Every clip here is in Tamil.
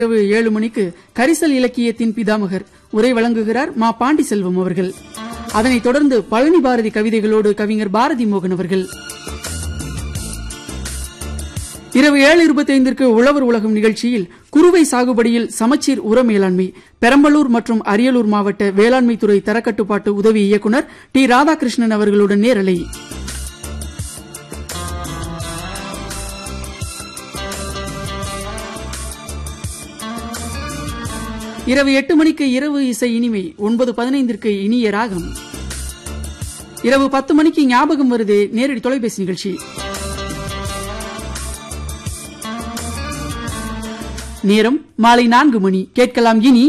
இரவு ஏழு மணிக்கு கரிசல் இலக்கியத்தின் பிதாமகர் உரை வழங்குகிறார் மா பாண்டி செல்வம் அவர்கள் அதனைத் தொடர்ந்து பழனி பாரதி கவிதைகளோடு கவிஞர் பாரதி மோகன் அவர்கள் இரவு ஏழு இருபத்தைந்திற்கு உழவர் உலகம் நிகழ்ச்சியில் குறுவை சாகுபடியில் சமச்சீர் உர மேலாண்மை பெரம்பலூர் மற்றும் அரியலூர் மாவட்ட வேளாண்மை துறை தரக்கட்டுப்பாட்டு உதவி இயக்குநர் டி ராதாகிருஷ்ணன் அவர்களுடன் நேரலை இரவு எட்டு மணிக்கு இரவு இசை இனிமை ஒன்பது பதினைந்திற்கு இனிய ராகம் இரவு பத்து மணிக்கு ஞாபகம் வருதே நேரடி தொலைபேசி நிகழ்ச்சி நேரம் மாலை நான்கு மணி கேட்கலாம் இனி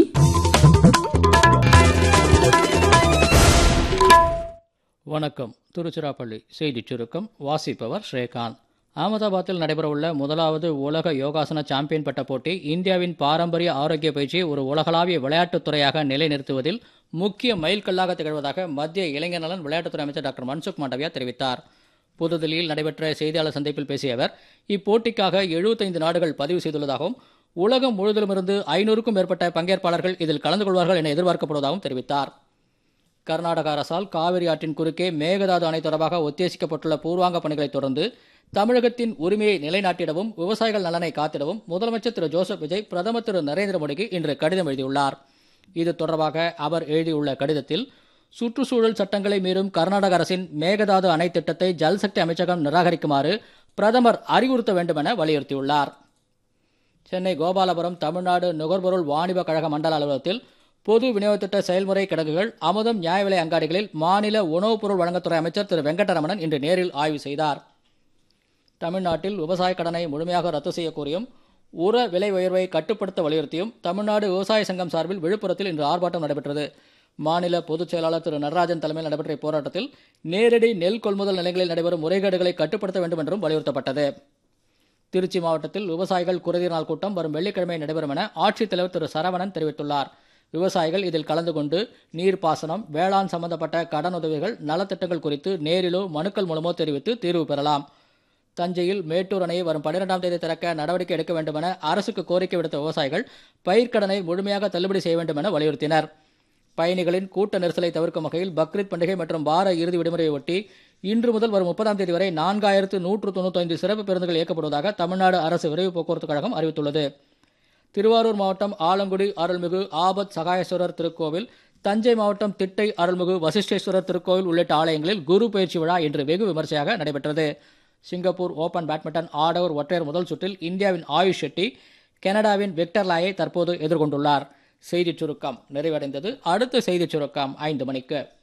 வணக்கம் திருச்சிராப்பள்ளி செய்திச் சுருக்கம் வாசிப்பவர் ஸ்ரீகாந்த் அகமதாபாத்தில் நடைபெறவுள்ள முதலாவது உலக யோகாசன சாம்பியன் பட்ட போட்டி இந்தியாவின் பாரம்பரிய ஆரோக்கிய பயிற்சியை ஒரு உலகளாவிய விளையாட்டுத் துறையாக நிலைநிறுத்துவதில் முக்கிய மைல்கல்லாக திகழ்வதாக மத்திய இளைஞர் நலன் விளையாட்டுத்துறை அமைச்சர் டாக்டர் மன்சுக் மாண்டவியா தெரிவித்தார் புதுதில்லியில் நடைபெற்ற செய்தியாளர் சந்திப்பில் பேசிய அவர் இப்போட்டிக்காக 75 நாடுகள் பதிவு செய்துள்ளதாகவும் உலகம் முழுவதிலுமிருந்து ஐநூறுக்கும் மேற்பட்ட பங்கேற்பாளர்கள் இதில் கலந்து கொள்வார்கள் என எதிர்பார்க்கப்படுவதாகவும் தெரிவித்தார் கர்நாடக அரசால் காவிரி ஆற்றின் குறுக்கே மேகதாது அணை தொடர்பாக உத்தேசிக்கப்பட்டுள்ள பூர்வாங்க பணிகளைத் தொடர்ந்து தமிழகத்தின் உரிமையை நிலைநாட்டிடவும் விவசாயிகள் நலனை காத்திடவும் முதலமைச்சர் திரு ஜோசப் விஜய் பிரதமர் திரு நரேந்திர மோடிக்கு இன்று கடிதம் எழுதியுள்ளார் இது தொடர்பாக அவர் எழுதியுள்ள கடிதத்தில் சுற்றுச்சூழல் சட்டங்களை மீறும் கர்நாடக அரசின் மேகதாது அணை திட்டத்தை ஜல்சக்தி அமைச்சகம் நிராகரிக்குமாறு பிரதமர் அறிவுறுத்த வேண்டும் என வலியுறுத்தியுள்ளார் சென்னை கோபாலபுரம் தமிழ்நாடு நுகர்பொருள் வாணிப கழக மண்டல அலுவலகத்தில் பொது விநியோக திட்ட செயல்முறை கிடங்குகள் அமுதம் நியாய விலை அங்காடிகளில் மாநில உணவுப் பொருள் வழங்கத்துறை அமைச்சர் திரு வெங்கடரமணன் இன்று நேரில் ஆய்வு செய்தார் தமிழ்நாட்டில் விவசாய கடனை முழுமையாக ரத்து செய்ய கோரியும் உர விலை உயர்வை கட்டுப்படுத்த வலியுறுத்தியும் தமிழ்நாடு விவசாய சங்கம் சார்பில் விழுப்புரத்தில் இன்று ஆர்ப்பாட்டம் நடைபெற்றது மாநில பொதுச் செயலாளர் திரு நடராஜன் தலைமையில் நடைபெற்ற இப்போராட்டத்தில் நேரடி நெல் கொள்முதல் நிலையங்களில் நடைபெறும் முறைகேடுகளை கட்டுப்படுத்த வேண்டும் என்றும் வலியுறுத்தப்பட்டது திருச்சி மாவட்டத்தில் விவசாயிகள் குறைதீர் நாள் கூட்டம் வரும் வெள்ளிக்கிழமை நடைபெறும் என ஆட்சித்தலைவர் திரு சரவணன் தெரிவித்துள்ளார் விவசாயிகள் இதில் கலந்து கொண்டு நீர்ப்பாசனம் வேளாண் சம்பந்தப்பட்ட கடனுதவிகள் நலத்திட்டங்கள் குறித்து நேரிலோ மனுக்கள் மூலமோ தெரிவித்து தீர்வு பெறலாம் தஞ்சையில் மேட்டூர் அணையை வரும் பன்னிரெண்டாம் தேதி திறக்க நடவடிக்கை எடுக்க வேண்டும் என அரசுக்கு கோரிக்கை விடுத்த விவசாயிகள் பயிர்க்கடனை முழுமையாக தள்ளுபடி செய்ய வேண்டும் என வலியுறுத்தினர் பயணிகளின் கூட்ட நெரிசலை தவிர்க்கும் வகையில் பக்ரீத் பண்டிகை மற்றும் வார இறுதி விடுமுறையை ஒட்டி இன்று முதல் வரும் முப்பதாம் தேதி வரை நான்காயிரத்து நூற்று தொண்ணூத்தைந்து சிறப்பு பேருந்துகள் இயக்கப்படுவதாக தமிழ்நாடு அரசு விரைவு போக்குவரத்து கழகம் அறிவித்துள்ளது திருவாரூர் மாவட்டம் ஆலங்குடி அருள்மிகு ஆபத் சகாயேஸ்வரர் திருக்கோவில் தஞ்சை மாவட்டம் திட்டை அருள்மிகு வசிஷ்டேஸ்வரர் திருக்கோவில் உள்ளிட்ட ஆலயங்களில் குரு பயிற்சி விழா இன்று வெகு விமர்சையாக நடைபெற்றது சிங்கப்பூர் ஓபன் பேட்மிண்டன் ஆடவர் ஒற்றையர் முதல் சுற்றில் இந்தியாவின் ஆயுஷ் ஷெட்டி கனடாவின் விக்டர் லாயை தற்போது எதிர்கொண்டுள்ளார் செய்திச் சுருக்கம் நிறைவடைந்தது அடுத்த செய்திச் சுருக்கம் ஐந்து மணிக்கு